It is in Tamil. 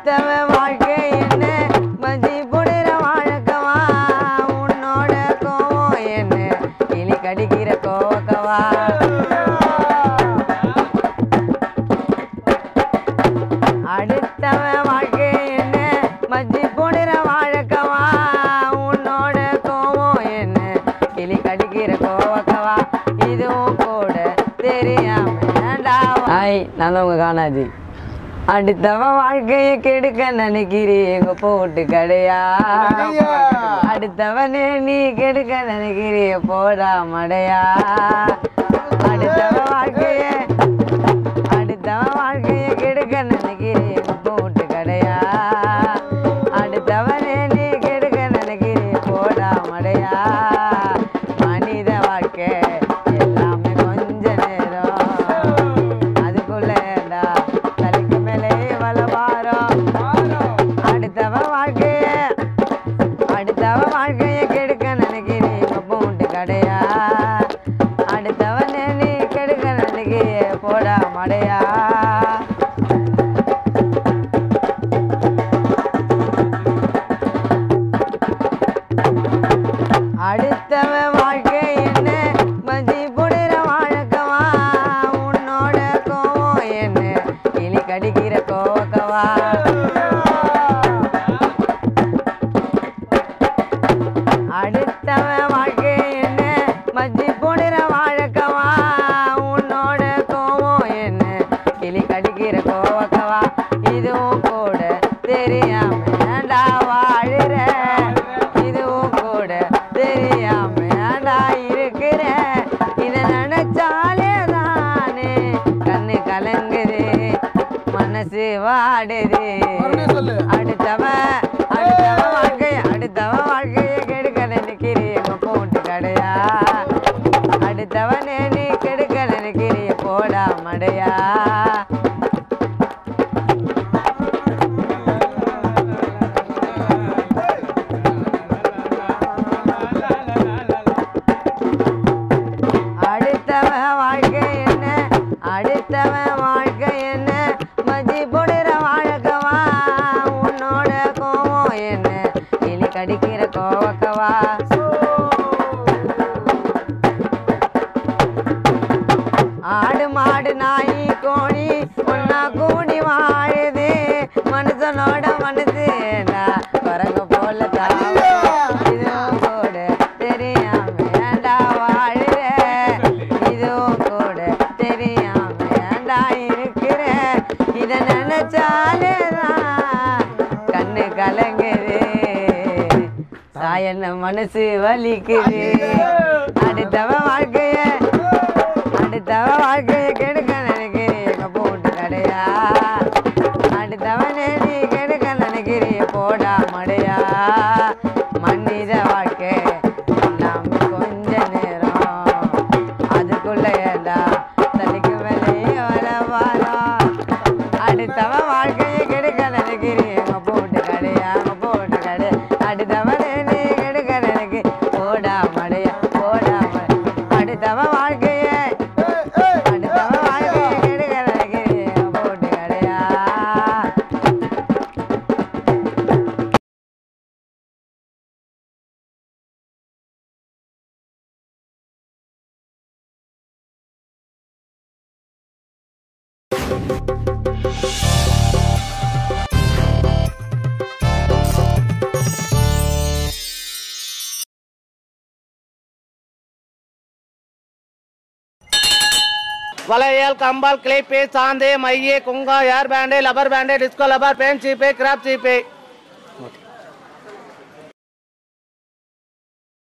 அடுத்தவன் வாழ்க்கை என்ன மதி புடுற வாழ்க்கவா உன்னோட கோவம் என்ன கிளி கடிக்கிற கோவக்கவா அடுத்தவன் வாழ்க்கை என்ன மதி புடுற வாழ்க்கவா உன்னோட கோவம் என்ன கிளி கடிக்கிற கோவக்கவா இதுவும் கூட தெரியாம ஹாய் நான் தான் உங்க காணாது அடுத்தவன் வாழ்க்கையை கெடுக்க நினைக்கிறீ எங்க போட்டு கடையா அடுத்தவனே நீ கெடுக்க நினைக்கிறிய போடா மடையா அடுத்தவன் வாழ்க்கைய அடுத்தவன் வாழ்க்கைய கெடுக்க நினைக்கிறிய எங்க போட்டு கடையா அடுத்தவனே நீ கெடுக்க நினைக்கிறிய போடா மடையா மனித வாழ்க்கை எல்லாமே கொஞ்ச நேரம் அதுக்குள்ள ஏண்டா தலைக்கு மேலே வளவாரம் அடுத்தவன் வாழ்க்கைய அடுத்தவ வாழ்க்கைய கெடுக்க நினைக்கிறீங்க பூண்டு கடையா அடுத்தவன் நீ கெடுக்க நினைக்கிறிய போடா மடையா அடுத்தவன் வாழ்க்கை என்ன மதி புடுற வாழ்க்கவா உன்னோட கோவம் என்ன கிளி கடிக்கிற கோவக்கவா அடுத்தவன் வாழ்க்கை என்ன மதி புடுற வாழ்க்கவா உன்னோட கோவம் என்ன கிளி கடிக்கிற கோவக்கவா இதுவும் கூட தெரியாம ஏன்டா வாழுற இதுவும் கூட தெரியாம ஏன்டா இருக்கிற இதை நினைச்சாலே தானே கண்ணு கலங்குது மனசு வாடுது மறுபடியும் சொல்லு. அடுத்தவன் அடுத்தவன் வாழ்க்கைய அடுத்தவன் வாழ்க்கைய கெடுக்க நினைக்கிறீங்க போட்டு கடையா அடுத்தவனே நீ கெடுக்க நினைக்கிறிய போடா மடையா அடுத்தவன் வாழ்க்கை என்ன அடுத்தவன் வாழ்க்கை என்ன மதி புடுற வாழ்க்கவா உன்னோட கோவம் என்ன கிளி கடிக்கிற கோவக்கவா ஆடு மாடு நாய் கோழி ஒன்னா கூடி வாழுது மனுஷனோட மனசு ஏண்டா குரங்கு போல தாவும் இதுவும் கூட தெரியாம ஏண்டா வாழுற இதுவும் கூட தெரியாம ஏண்டா இருக்கிற இத நினைச்சாலே தான் கண்ணு கலங்குது சாயன மனசு வலிக்குது அடுத்தவன் வாழ்க்கைய அடுத்தவ வாழ்க்கைய கெடுக்க நினைக்கிறீங்க போட்டு கடையா அடுத்தவனே நீ கெடுக்க நினைக்கிறீங்க போடா மடையா மனித வாழ்க்கை எல்லாமே கொஞ்ச நேரம் அதுக்குள்ள ஏண்டா தலைக்கு மேலேயே வர வாரம் அடுத்தவ வாழ்க்கையை கெடுக்க நினைக்கிறீங்க போட்டு கடையா போட்டு கடை அடுத்தவனே நீ கெடுக்க நினைக்க போடா மடையா போடா மடை அடுத்தவ வாழ்க்கையை அடுத்தவ வாழ்க்கையை கெடுக்க நினைக்கிறீங்க போட்டு கடையா வளையல் கம்பால் கிளிப்பு சாந்து மைய குங்கா hair band rubber band disco rubber பேன் சீப்பு கிராப் சீப்பு